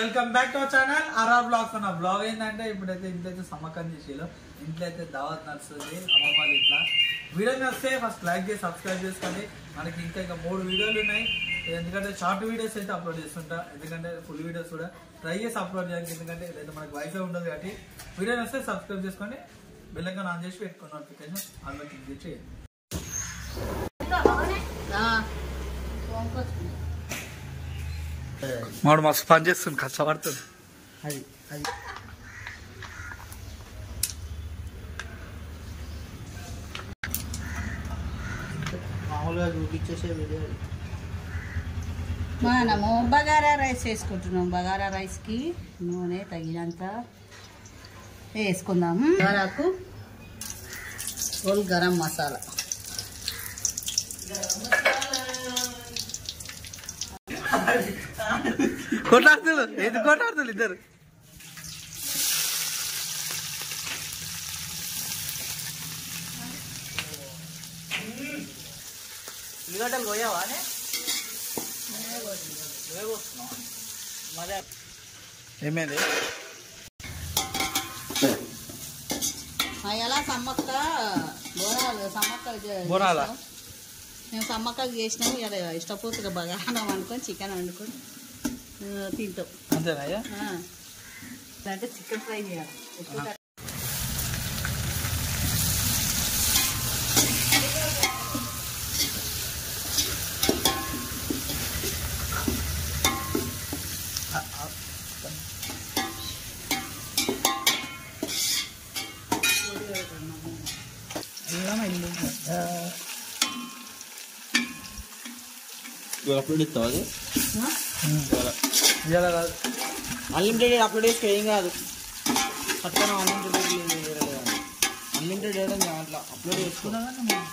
Welcome back to our channel RR blogs అన్న blog ఏంటంటే ఇప్పుడైతే ఇంట్లో అయితే సమ్మకం చేసేలో ఇంట్లో అయితే దావత్ నడుస్తుంది అమ్మమ్మ వాళ్ళ ఇంట్లో వీడియో నచ్చితే ఫస్ట్ లైక్ చేసి సబ్స్క్రైబ్ చేసుకోండి మనకి ఇంకా ఇంకా మూడు వీడియోలు ఉన్నాయి ఎందుకంటే షార్ట్ వీడియోస్ అయితే అప్లోడ్ చేస్తుంటా ఎందుకంటే ఫుల్ వీడియోస్ కూడా ట్రై చేసి అప్లోడ్ చేయడానికి ఎందుకంటే ఇదైతే మనకి వైఫై ఉండదు కాబట్టి వీడియో నచ్చితే సబ్స్క్రైబ్ చేసుకోండి బెల్లైకాన్ ఆన్ చేసి పెట్టుకున్న నోటిఫికేషన్ అందులో క్లిక్ చేయండి మాడు మస్తు పని చేస్తుంది కష్టపడుతుంది అది అది మామూలుగా చూపించేసే వీడియో మనము బగారా రైస్ వేసుకుంటున్నాం బగారా రైస్కి నూనె తగినంత వేసుకుందాము బగారాకు హోల్ గరం మసాలా కొట్లాడుతులు ఎందుకు కొట్లాడుతులు ఇద్దరు ఉల్లిగడ్డలు పోయావా మళ్ళీ ఏమైంది ఎలా సమ్మక్క బోనాలు సమ్మక్కలు చే- బోనాలా? చేసినాం. మేము సమ్మక్కలు చేసినాము ఇలా ఇష్టపూర్తిగా బగారం వండుకొని చికెన్ వండుకొని ఆ, తింటాం అంతేనా ఆ. అంటే చికెన్ ఫ్రై చేయాలి ఎక్కువ అప్లోడ్ ఇస్తావు అది ఇవాళ కాదు అన్లిమిటెడ్ అప్లోడ్ చేస్తే ఏం కాదు పక్కన అన్లిమిటెడ్ అన్లిమిటెడ్ చేయడం దాంట్లో అప్లోడ్ చేసుకున్నా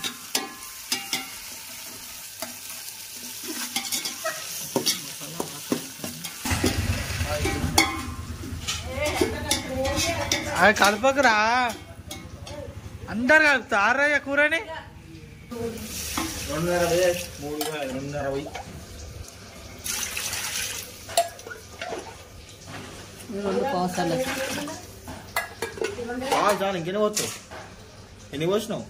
అవి కలపకురా అందరు కలుపుతారయ్య కూరని రెండున్నర వెయ్యి మూడు వేల రెండున్నర వెయ్యి రెండు కోసాలు చాలు చాలు ఇంకెన్ని పోతావు ఎన్ని పోసినావు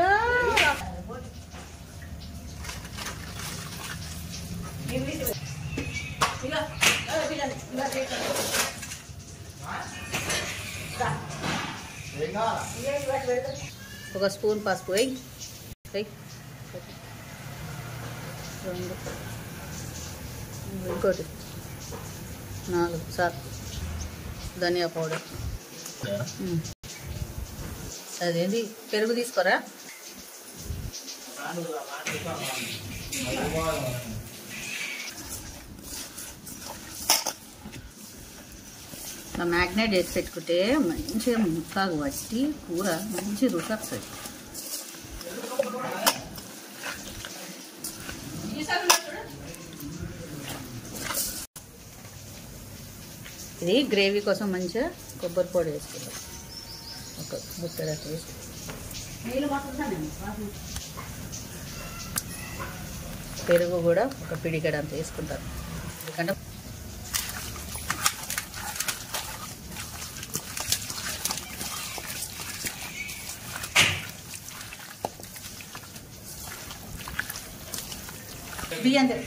ఒక స్పూన్ పసుపు వేయి వేయి. రెండు ఇంకోటి నాలుగు సార్ ధనియా పౌడర్ ఉమ్. అదేంటి పెరుగు తీసుకోరా మ్యాగ్నేట్ వేసి పెట్టుకుంటే మంచిగా ముక్కకు పట్టి కూర మంచి రుచి వస్తుంది ఇది గ్రేవీ కోసం మంచిగా కొబ్బరి పొడి వేసుకుంటాం ఒక బుట్టెడు అట్లా వేసి పెరుగు కూడా ఒక పిడికడంత వేసుకుంటారు ఎందుకంటే బియ్యం తె-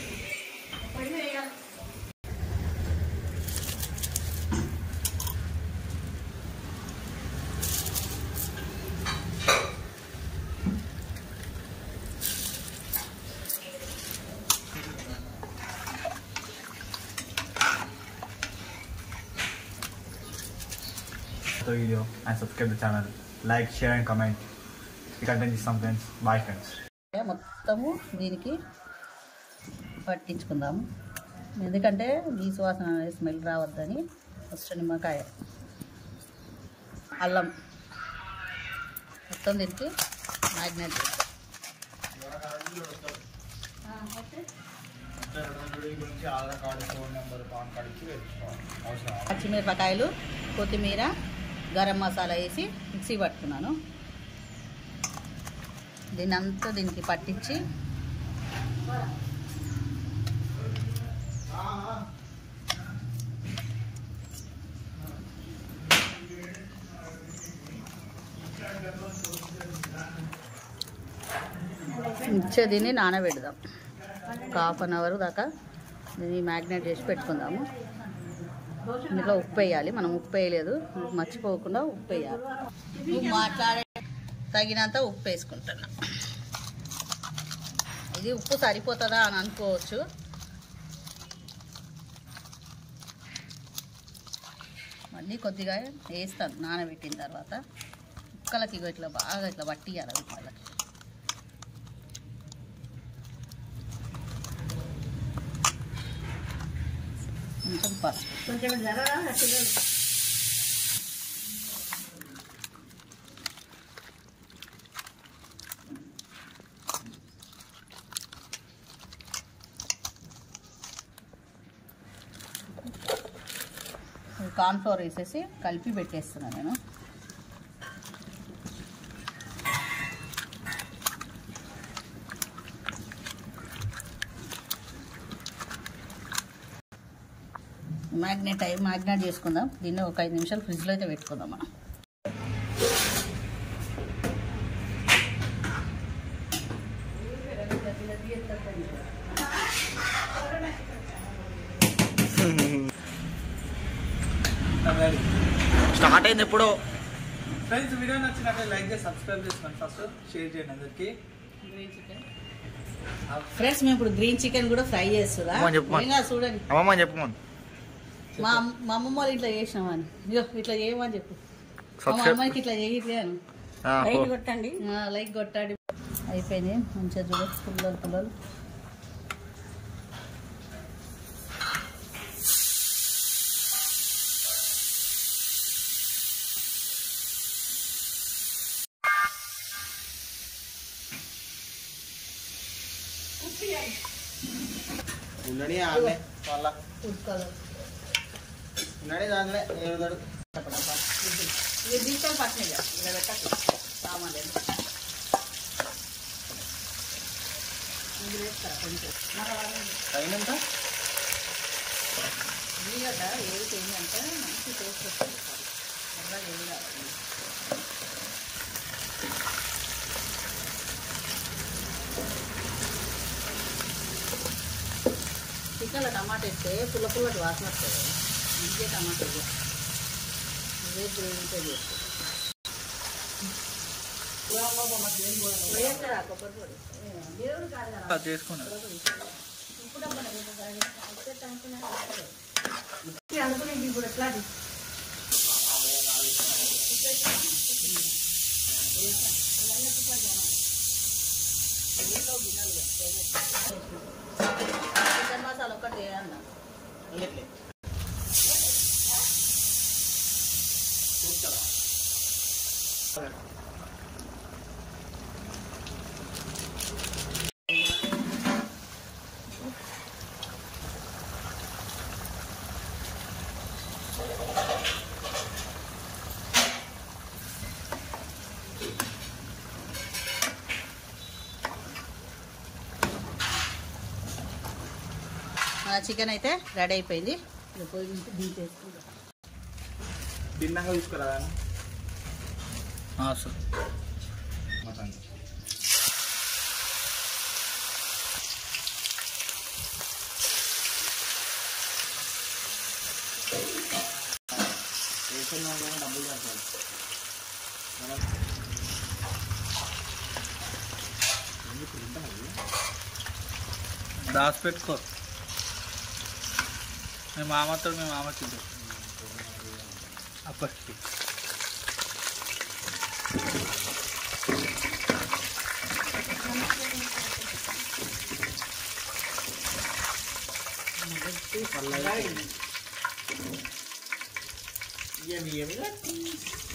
the video and subscribe the channel. Like, share and comment. The content is some friends. Bye friends. మొత్తము దీనికి పట్టించుకుందాము ఎందుకంటే ఈ సువాసన అనేది స్మెల్ రావద్దని ఫస్ట్ నిమ్మకాయ అల్లం మొత్తం దీనికి మ్యాగ్నేట్ చేస్తాం Aadhaar card phone number PAN card ఇచ్చి అవసరం పచ్చిమిరపకాయలు కొత్తిమీర గరం మసాలా వేసి మిక్సీ పట్టుకున్నాను దీన్ని అంతా దీనికి పట్టించి మంచిగా దీన్ని నానబెడదాం ఒక హాఫ్ అన్ అవర్ దాకా దీన్ని మ్యాగ్నేట్ చేసి పెట్టుకుందాము ఇందులో ఉప్పు వేయాలి మనం ఉప్పు వేయలేదు మర్చిపోకుండా ఉప్పు వేయాలి నువ్వు మాట్లాడే తగినంత ఉప్పు వేసుకుంటున్నా ఇది ఉప్పు సరిపోతుందా అని అనుకోవచ్చు మళ్ళీ కొద్దిగా వేస్తాను నానబెట్టిన తర్వాత ముక్కలకి ఇగో ఇట్లా బాగా ఇట్లా పట్టియాలి అవి వాళ్ళకి కొంచెం పసుపు కొంచెం కార్న్ ఫ్లోర్ వేసేసి కలిపి పెట్టేస్తున్నాను నేను మ్యాగ్నెట్ అయి మ్యాగ్నెట్ చేసుకుందాం దీన్ని ఒక ఐదు నిమిషాలు ఫ్రిడ్జ్లో అయితే పెట్టుకుందాం మనం స్టార్ట్ అయింది ఎప్పుడో ఫ్రెండ్స్ వీడియో నచ్చినట్లయితే లైక్ చేసి సబ్స్క్రైబ్ చేసుకోండి ఫస్ట్ షేర్ చేయండి అందరికి ఫ్రెండ్స్ మేము ఇప్పుడు గ్రీన్ చికెన్ కూడా ఫ్రై చేస్తున్నా అమ్మా, చెప్పు అమ్మా. ఇంకా చూడండి అమ్మమ్మ చెప్పమను మా అమ్మ- మా అమ్మమ్మ వాళ్ళు ఇట్లా చేసినామని ఇగో ఇట్లా చేయమని చెప్పు మా సబ్స్క్రైబ్ అమ్మాయికి ఇట్లా చేయట్లే అని ఆ, ఓ. లైక్ కొట్టండి లైక్ కొట్టాడి అయిపోయింది మంచిగా చూడ పుల్లలు పుల్లలు ఉన్నడి ఆడలే వాళ్ళ ఉడకలు ఉన్నడి దాంట్లో ఏడుదాడు ఇది తీసుకొని పట్టిన ఇక ఇలా పెట్టకు సామాన్లు ఇది వేస్తా కొంచెం అయినంత ఉల్లిగడ్డ ఏది చేయండి మంచి టేస్ట్ వస్తుంది ఎర్రగా ఏది కావాలి చికెన్లో టమాటా వేస్తే పుల్ల పుల్లటి వాసన వస్తుంది ఇదే టమాటా ఇదే ఇదే గ్రేవీతో చేస్తుంది వేస్తారా కొబ్బరి పొడి దేవుడు కాదు కదా అది చేసుకున్నాను ఇప్పుడు అమ్మ అనుకునే ఇప్పుడు ఎట్లా చికెన్ మసాలా ఒక్కటి అన్న ఇయ్యట్లే మన చికెన్ అయితే రెడీ అయిపోయింది ఇక పోయి నుంచి దించేసుకుందాం భిన్నంగా తీసుకురా సార్ రేషన్ వాళ్ళు డబ్బులు కట్టాలి దాచి పెట్టుకో మీ మామతో మీ మామకి ఇద్దు అప్పటికి ఇక బియ్యం